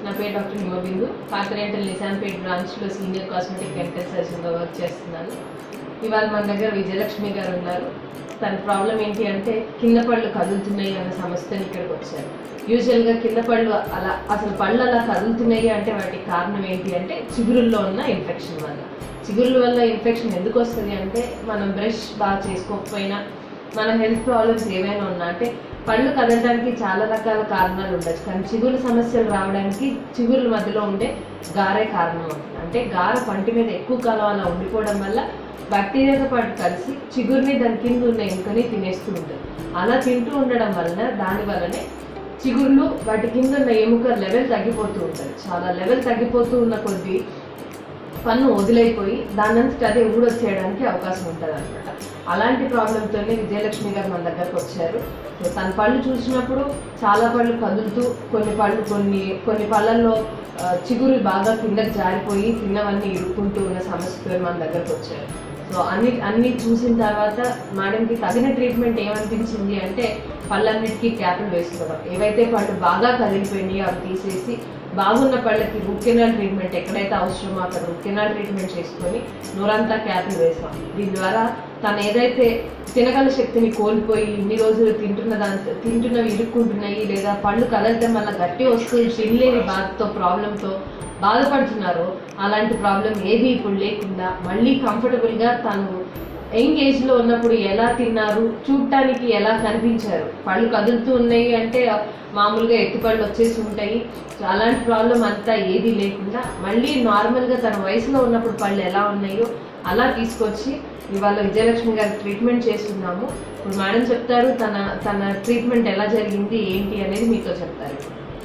నా పేరు డాక్టర్ హిమబిందు పాతరేంటల్ నిజాంపేట్ బ్రాంచ్లో సీనియర్ కాస్మెటిక్ డెంటల్ సర్జన్గా వర్క్ చేస్తున్నాను ఇవాళ మన దగ్గర విజయలక్ష్మి గారు ఉన్నారు తన ప్రాబ్లం ఏంటి అంటే కింద పళ్ళు కదులుతున్నాయి అన్న సమస్యతో ఇక్కడికి వచ్చారు యూజువల్గా కింద పళ్ళు అలా అసలు పళ్ళు అలా కదులుతున్నాయి అంటే వాటికి కారణం ఏంటి అంటే చిగురుల్లో ఉన్న ఇన్ఫెక్షన్ వల్ల చిగురుల వల్ల ఇన్ఫెక్షన్ ఎందుకు వస్తుంది అంటే మనం బ్రష్ బాగా చేసుకోకపోయినా మన హెల్త్ ప్రాబ్లమ్స్ ఏమైనా ఉన్నా అంటే పళ్ళు కదలడానికి చాలా రకాల కారణాలు ఉండొచ్చు కానీ చిగురు సమస్యలు రావడానికి చిగురుల మధ్యలో ఉండే గారే కారణం అవుతుంది అంటే గార పంటి మీద ఎక్కువ కాలం అలా ఉండిపోవడం వల్ల బ్యాక్టీరియాతో పాటు కలిసి చిగురుని దాని కింద ఉన్న ఎముకని తినేస్తూ ఉంటుంది అలా తింటూ ఉండడం వలన దాని వల్లనే చిగుర్లు వాటి కింద ఉన్న ఎముక లెవెల్ తగ్గిపోతూ ఉంటుంది చాలా లెవెల్ తగ్గిపోతూ ఉన్న కొద్దీ పన్ను వదిలైపోయి దానంతట అదే ఊడొచ్చేయడానికి అవకాశం ఉంటుంది అనమాట అలాంటి ప్రాబ్లంతోనే విజయలక్ష్మి గారు మన దగ్గరకు వచ్చారు సో తన పళ్ళు చూసినప్పుడు చాలా పళ్ళు కదులుతూ కొన్ని పళ్ళు కొన్ని కొన్ని పళ్ళల్లో ఆ, చిగురు బాగా కిందకి జారిపోయి తిన్నవన్నీ ఇరుక్కుంటూ ఉన్న సమస్యతో మన దగ్గరకు వచ్చారు సో అన్ని అన్ని చూసిన తర్వాత మేడంకి తగిన ట్రీట్మెంట్ ఏమనిపించింది అంటే పళ్ళన్నిటికీ క్యాపులు వేసుకోవడం ఏవైతే పళ్ళు బాగా కదిలిపోయినాయో అవి తీసేసి బాగున్న పళ్ళకి రూట్ కెనాల్ ట్రీట్మెంట్ ఎక్కడైతే అవసరమో అక్కడ రూట్ కెనాల్ ట్రీట్మెంట్ చేసుకొని నోరంతా క్యాపులు వేసాం దీని ద్వారా తను ఏదైతే తినగల శక్తిని కోల్పోయి ఇన్ని రోజులు తింటున్న దాంతో తింటున్నవి ఇరుక్కుంటున్నాయి లేదా పళ్ళు కదలటం వల్ల గట్టి వస్తువులు తినలేని బాధతో ప్రాబ్లంతో బాధపడుతున్నారో అలాంటి ప్రాబ్లం ఏది ఇప్పుడు లేకుండా మళ్ళీ కంఫర్టబుల్గా తను యంగ్ ఏజ్ లో ఉన్నప్పుడు ఎలా తిన్నారు చూడటానికి ఎలా కనిపించారు పళ్ళు కదులుతూ ఉన్నాయి అంటే మామూలుగా ఎత్తుపళ్ళు వచ్చేసి ఉంటాయి సో అలాంటి ప్రాబ్లం అంతా ఏది లేకుండా మళ్ళీ నార్మల్ గా తన వయసులో ఉన్నప్పుడు పళ్ళు ఎలా ఉన్నాయో అలా తీసుకొచ్చి ఇవాళ విజయలక్ష్మి గారి ట్రీట్మెంట్ చేస్తున్నాము ఇప్పుడు మేడం చెప్తారు తన తన ట్రీట్మెంట్ ఎలా జరిగింది ఏంటి అనేది మీతో చెప్తారు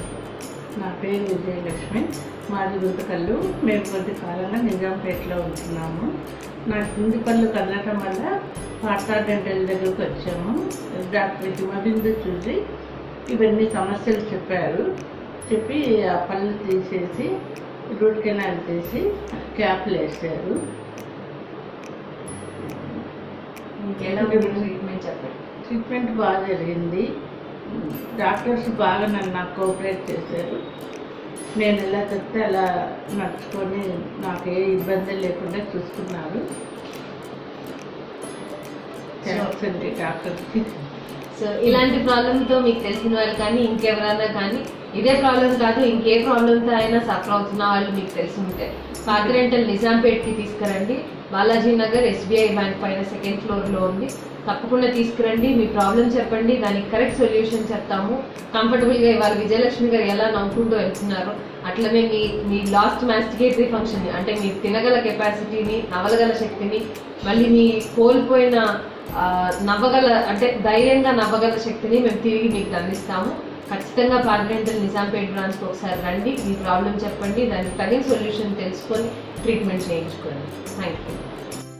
నా పేరు విజయలక్ష్మి మాది గుంతకల్లు మేము కొద్ది కాలంగా నిజాంపేటలో ఉంటున్నాము నా కింది పళ్ళు కదలటం వల్ల పాటా డెంటల్ దగ్గరకు వచ్చాము డాక్టర్ హిమబిందు చూసి ఇవన్నీ సమస్యలు చెప్పారు చెప్పి ఆ పళ్ళు తీసేసి రూట్ కెనాల్ తీసి క్యాప్లు వేసారు ఇంకెలా ఉంది ట్రీట్మెంట్ చెప్పండి ట్రీట్మెంట్ బాగా జరిగింది డాక్టర్స్ బాగా నన్ను నాకు కోఆపరేట్ చేశారు నేను ఎలా చెప్తే అలా నడుచుకొని నాకు ఏ ఇబ్బంది లేకుండా చూసుకున్నారు థ్యాంక్స్ అండి డాక్టర్కి సో ఇలాంటి ప్రాబ్లంతో మీకు తెలిసిన వాళ్ళు కానీ ఇంకెవరైనా కానీ ఇదే ప్రాబ్లం కాదు ఇంకే ప్రాబ్లంతో అయినా సఫర్ అవుతున్న వాళ్ళు మీకు తెలిసి ఉంటే పాతిరెంటల్ నిజాంపేట్కి తీసుకురండి బాలాజీ నగర్ ఎస్బీఐ బ్యాంక్ పైన సెకండ్ ఫ్లోర్లో ఉంది తప్పకుండా తీసుకురండి మీ ప్రాబ్లం చెప్పండి దానికి కరెక్ట్ సొల్యూషన్ చెప్తాము కంఫర్టబుల్గా ఇవాళ విజయలక్ష్మి గారు ఎలా నవ్వుకుంటూ వెళ్తున్నారో అట్లనే మీ మీ లాస్ట్ మాస్టిగేటరీ ఫంక్షన్ అంటే మీ తినగల కెపాసిటీని నవలగల శక్తిని మళ్ళీ మీ కోల్పోయిన ఆ, నవ్వగల అంటే ధైర్యంగా నవ్వగల శక్తిని మేము తిరిగి మీకు అందిస్తాము ఖచ్చితంగా పార్లమెంటల్ నిజాంపేట్ బ్రాంచ్కి ఒకసారి రండి మీ ప్రాబ్లం చెప్పండి దానికి తగిన సొల్యూషన్ తెలుసుకొని ట్రీట్మెంట్ చేయించుకోండి థ్యాంక్ యూ